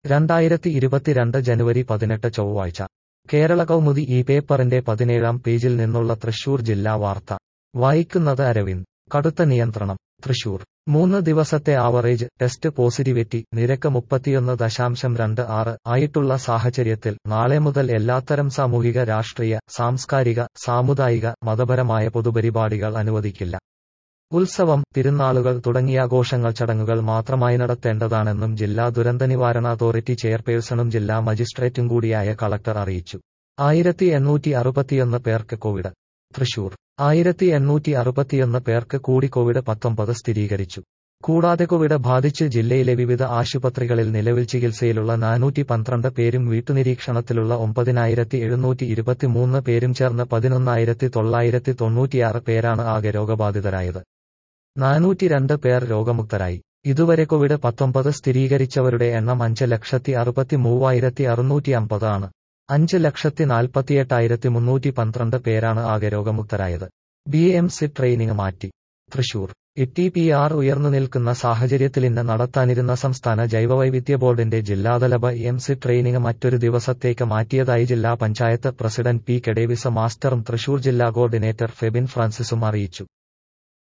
രണ്ടായിരത്തി ഇരുപത്തിരണ്ട് ജനുവരി പതിനെട്ട് ചൊവ്വാഴ്ച കേരള കൗമുദി ഈ പേപ്പറിന്റെ പതിനേഴാം പേജിൽ നിന്നുള്ള തൃശൂർ ജില്ലാ വാർത്ത വായിക്കുന്നത് അരവിന്ദ് കടുത്ത നിയന്ത്രണം തൃശൂർ മൂന്ന് ദിവസത്തെ ആവറേജ് ടെസ്റ്റ് പോസിറ്റിവിറ്റി നിരക്ക് മുപ്പത്തിയൊന്ന് ദശാംശം രണ്ട് ആറ് ആയിട്ടുള്ള സാഹചര്യത്തിൽ നാളെ മുതൽ എല്ലാത്തരം സാമൂഹിക രാഷ്ട്രീയ സാംസ്കാരിക സാമുദായിക മതപരമായ പൊതുപരിപാടികൾ അനുവദിക്കില്ല ഉത്സവം തിരുനാളുകൾ തുടങ്ങിയ ആഘോഷങ്ങൾ ചടങ്ങുകൾ മാത്രമായി നടത്തേണ്ടതാണെന്നും ജില്ലാ ദുരന്ത നിവാരണ അതോറിറ്റി ചെയർപേഴ്സണും ജില്ലാ മജിസ്ട്രേറ്റും കൂടിയായ കളക്ടർ അറിയിച്ചു ആയിരത്തി എണ്ണൂറ്റി അറുപത്തിയൊന്ന് പേർക്ക് കോവിഡ് തൃശൂർ ആയിരത്തി എണ്ണൂറ്റി അറുപത്തിയൊന്ന് പേർക്ക് കൂടി കോവിഡ് പത്തൊമ്പത് സ്ഥിരീകരിച്ചു കൂടാതെ കോവിഡ് ബാധിച്ച് ജില്ലയിലെ വിവിധ ആശുപത്രികളിൽ നിലവിൽ ചികിത്സയിലുള്ള നാനൂറ്റി പന്ത്രണ്ട് പേരും വീട്ടുനിരീക്ഷണത്തിലുള്ള ഒമ്പതിനായിരത്തി എഴുന്നൂറ്റി ഇരുപത്തിമൂന്ന് പേരും ചേർന്ന് പതിനൊന്നായിരത്തി തൊള്ളായിരത്തി തൊണ്ണൂറ്റിയാറ് പേരാണ് ആകെ രോഗബാധിതരായത് നാനൂറ്റി രണ്ട് പേർ രോഗമുക്തരായി ഇതുവരെ കോവിഡ് പത്തൊമ്പത് സ്ഥിരീകരിച്ചവരുടെ എണ്ണം അഞ്ച് ലക്ഷത്തി അറുപത്തി മൂവായിരത്തി അറുന്നൂറ്റി അമ്പത് ആണ് അഞ്ച് ലക്ഷത്തി നാൽപ്പത്തിയെട്ടായിരത്തി മുന്നൂറ്റി പന്ത്രണ്ട് പേരാണ് ആകെ രോഗമുക്തരായത് ബി എം സി ട്രെയിനിങ് മാറ്റി തൃശൂർ ഇ പി ആർ ഉയർന്നു നിൽക്കുന്ന സാഹചര്യത്തിൽ ഇന്ന് നടത്താനിരുന്ന സംസ്ഥാന ജൈവവൈവിധ്യ ബോർഡിന്റെ ജില്ലാതല ബി എം സി ട്രെയിനിങ് മറ്റൊരു ദിവസത്തേക്ക് മാറ്റിയതായി ജില്ലാ പഞ്ചായത്ത് പ്രസിഡന്റ് പി കെഡേവിസ മാസ്റ്ററും തൃശൂർ ജില്ലാ കോർഡിനേറ്റർ ഫെബിൻ ഫ്രാൻസിസും അറിയിച്ചു